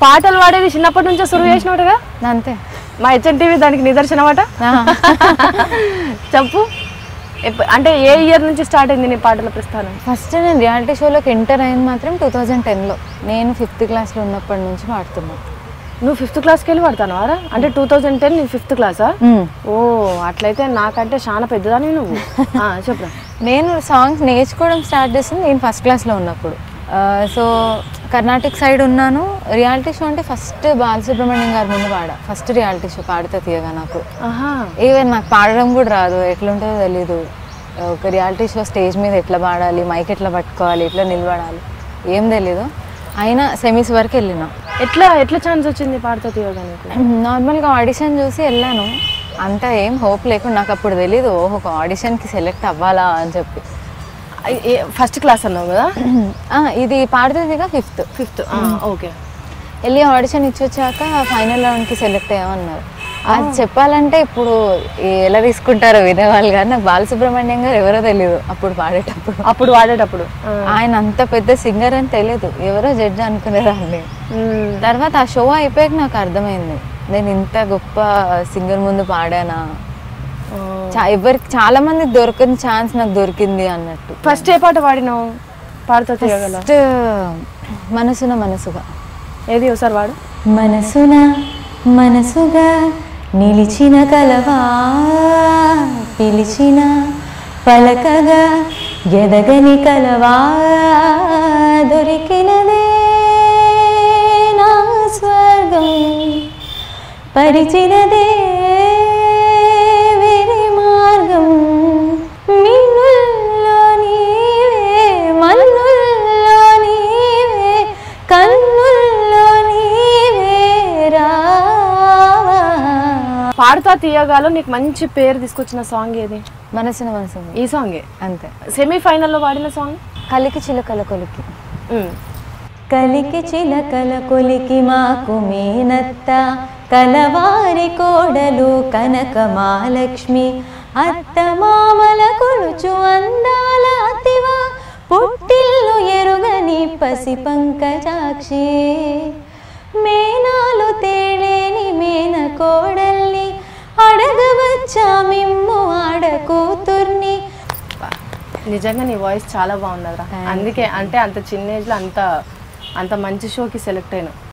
పాటలు పాడేది చిన్నప్పటి నుంచే సురువు చేసినట్టుగా అంతే మా హెచ్ఎన్ టీవీ దానికి నిదర్శనమాట ఆ. చెప్పు ఎప్ప- అంటే ఏ ఇయర్ నుంచి స్టార్ట్ అయింది నీ పాటల ప్రస్థానం ఫస్ట్ నేను రియాలిటీ షోలోకి ఎంటర్ అయింది మాత్రం టూ థౌజండ్ టెన్లో నేను ఫిఫ్త్ క్లాస్లో ఉన్నప్పటి నుంచి పాడుతున్నాను నువ్వు ఫిఫ్త్ క్లాస్కి వెళ్ళి పడతాను వారా అంటే టూ థౌజండ్ టెన్ నీ ఫిఫ్త్ క్లాసా ఓ అట్లయితే నాకంటే చాలా పెద్దదాని నువ్వు ఆ, చెప్పురా నేను సాంగ్స్ నేర్చుకోవడం స్టార్ట్ చేసింది నేను ఫస్ట్ క్లాస్లో ఉన్నప్పుడు సో కర్ణాటక సైడ్ ఉన్నాను రియాలిటీ షో అంటే ఫస్ట్ బాలసుబ్రహ్మణ్యం గారి ముందు పాడా ఫస్ట్ రియాలిటీ షో పాడితే తీయగా నాకు ఆహా ఈవెన్ నాకు పాడడం కూడా రాదు ఎట్లుంటుందో తెలీదు ఒక రియాలిటీ షో స్టేజ్ మీద ఎట్లా పాడాలి మైక్ ఎట్లా పట్టుకోవాలి ఎట్లా నిలబడాలి ఏం తెలీదు అయినా సెమీస్ వరకు వెళ్ళినా ఎట్లా ఎట్లా ఛాన్స్ వచ్చింది పాడుతా తీయగా నీకు నార్మల్గా ఆడిషన్ చూసి వెళ్ళాను అంత ఏం హోప్ లేకుండా నాకు అప్పుడు తెలీదు ఓహో ఒక ఆడిషన్కి సెలెక్ట్ అవ్వాలా అని చెప్పి ఫస్ట్ క్లాస్ అన్నావు కదా ఆ, ఇది పాడుతుందిగా ఫిఫ్త్ ఫిఫ్త్ ఓకే వెళ్ళి ఆడిషన్ ఇచ్చి వచ్చాక ఫైనల్ రౌండ్కి సెలెక్ట్ అయ్యామన్నారు అది చెప్పాలంటే ఇప్పుడు ఎలా తీసుకుంటారో వినేవాళ్ళు కానీ నాకు బాలసుబ్రహ్మణ్యం గారు ఎవరో తెలియదు అప్పుడు పాడేటప్పుడు అప్పుడు వాడేటప్పుడు ఆ. ఆయన అంత పెద్ద సింగర్ అని తెలియదు ఎవరో జడ్జి అనుకునేదాన్ని మ్మ్. తర్వాత ఆ షో అయిపోయాక నాకు అర్థమైంది నేను ఇంత గొప్ప సింగర్ ముందు పాడానా ఆ. చా- ఎవరికి చాలా మందికి దొరకని ఛాన్స్ నాకు దొరికింది అన్నట్టు ఫస్ట్ ఏ పాట పాడినావు పాడుతా తీయగల ఫస్ట్ మనసున మనసుగా ఏది ఒకసారి వాడు మనసున మనసుగా నిలిచిన కలవా పిలిచిన పలకగా ఎదగని కలవా దొరికినదే నా స్వర్గం పరిచినదే వేరే మార్గం మిన్నుల్లో నీవే మన్నుల్లో నీవే కన్నుల్లో నీవే రావా పాడుతా తీయగాలో నీకు మంచి పేరు తీసుకొచ్చిన సాంగ్ ఏది మనసున మనసు ఈ సాంగే అంతే సెమీ ఫైనల్లో పాడిన సాంగ్ కలికి చిలకల కొలికి మ్మ్. కలికి చిలకల కొలికి మాకు మేనత్త కలవారి కోడలు కనక మహాలక్ష్మి అత్త మామల కొలుచు అందాల అతివా పుట్టిల్లు ఎరుగని పసి పంకజాక్షి మేనాలు తేలేని మేన కోడల్ని అడగవచ్చా మిమ్ము ఆడ కూతుర్ని నిజంగా నీ వాయిస్ చాలా బాగుందరా Thank అందుకే అంటే అంత చిన్న ఏజ్ లో అంత అంత మంచి షోకి సెలెక్ట్ అయినా